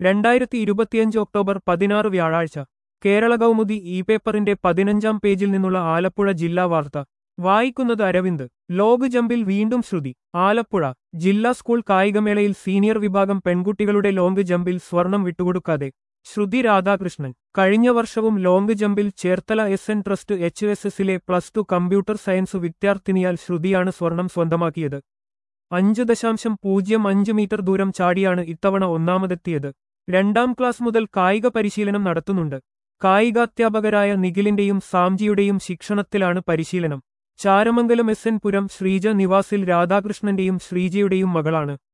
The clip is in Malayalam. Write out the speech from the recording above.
രണ്ടായിരത്തി ഇരുപത്തിയഞ്ച് ഒക്ടോബർ പതിനാറ് വ്യാഴാഴ്ച കേരള കൗമുദി ഇ പേപ്പറിന്റെ പതിനഞ്ചാം പേജിൽ നിന്നുള്ള ആലപ്പുഴ ജില്ലാ വാർത്ത വായിക്കുന്നത് അരവിന്ദ് ലോക് ജമ്പിൽ വീണ്ടും ശ്രുതി ആലപ്പുഴ ജില്ലാ സ്കൂൾ കായികമേളയിൽ സീനിയർ വിഭാഗം പെൺകുട്ടികളുടെ ലോങ് ജമ്പിൽ സ്വർണം വിട്ടുകൊടുക്കാതെ ശ്രുതി രാധാകൃഷ്ണൻ കഴിഞ്ഞ വർഷവും ലോങ് ജമ്പിൽ Cherthala S N trust H S എസിലെ പ്ലസ് ടു കമ്പ്യൂട്ടർ സയൻസ് വിദ്യാർത്ഥിനിയാൽ ശ്രുതിയാണ് സ്വർണം സ്വന്തമാക്കിയത് അഞ്ച് ദശാംശം പൂജ്യം അഞ്ച് മീറ്റർ ദൂരം ചാടിയാണ് ഇത്തവണ ഒന്നാമതെത്തിയത് രണ്ടാം ക്ലാസ് മുതൽ കായിക പരിശീലനം നടത്തുന്നുണ്ട് കായികാധ്യാപകരായ നിഖിലിന്റെയും സാംജിയുടെയും ശിക്ഷണത്തിലാണ് പരിശീലനം ചാരമംഗലം എസ് എൻ പുരം ശ്രീജ നിവാസിൽ രാധാകൃഷ്ണന്റെയും ശ്രീജയുടെയും മകളാണ്